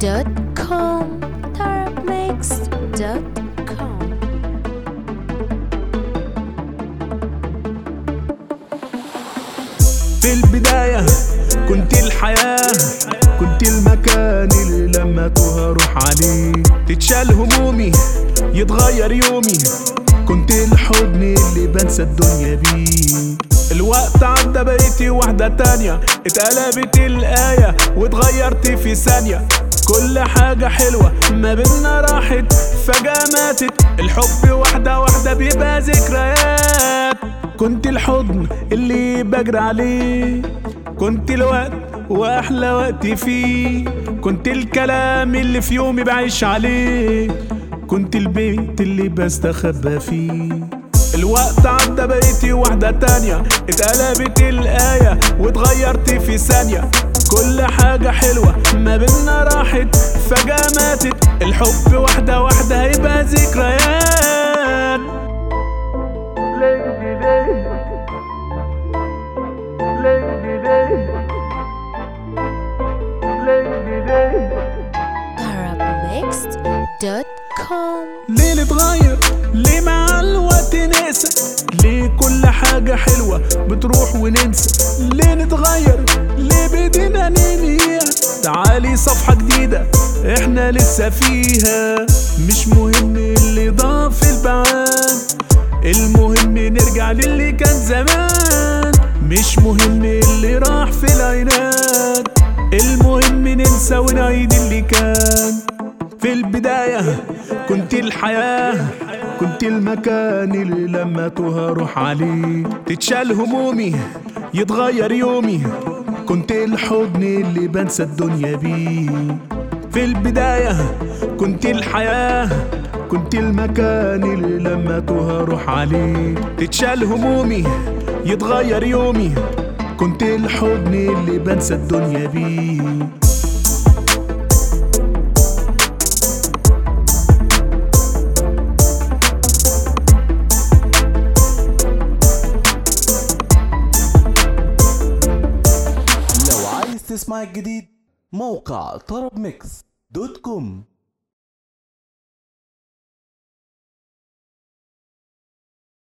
tarabmix.com tarabmix.com في البداية كنت الحياة كنت المكان اللي لما توه اروح عليه تتشال همومي يتغير يومي كنت الحضن اللي بنسى الدنيا بيه الوقت عدى بقيتي واحدة تانية اتقلبت الآية واتغيرت في ثانية كل حاجة حلوة ما بينا راحت فجأة ماتت الحب واحدة واحدة بيبقى ذكريات كنت الحضن اللي بجري عليه كنت الوقت واحلى وقت فيه كنت الكلام اللي في يومي بعيش عليه كنت البيت اللي بستخبى فيه الوقت عدى بقيتي واحدة تانية اتقلبت الآية واتغيرت في ثانية كل حاجة حلوة ما بينا راحت فجأة ماتت الحب واحدة واحدة هيبقى ذكريات Lady Day Lady Day Lady Day tarabmix.com ليه نتغير ليه مع الوقت نقسى ليه كل حاجة حلوة بتروح وننسى ليه نتغير ليه بدينا ننهيها تعالي صفحة جديدة احنا لسه فيها مش مهم اللي ضاف في البعاد المهم نرجع للي كان زمان مش مهم اللي راح في العينات المهم ننسى ونعيد اللي كان في البداية كنت الحياة كنت المكان اللي لما توه اروح عليه تتشال همومي يتغير يومي كنت الحضن اللي بنسى الدنيا بيه في البداية كنت الحياة كنت المكان اللي لما توه اروح عليه تتشال همومي يتغير يومي كنت الحضن اللي بنسى الدنيا بيه لو عايز تسمع الجديد موقع طرب ميكس دوت كوم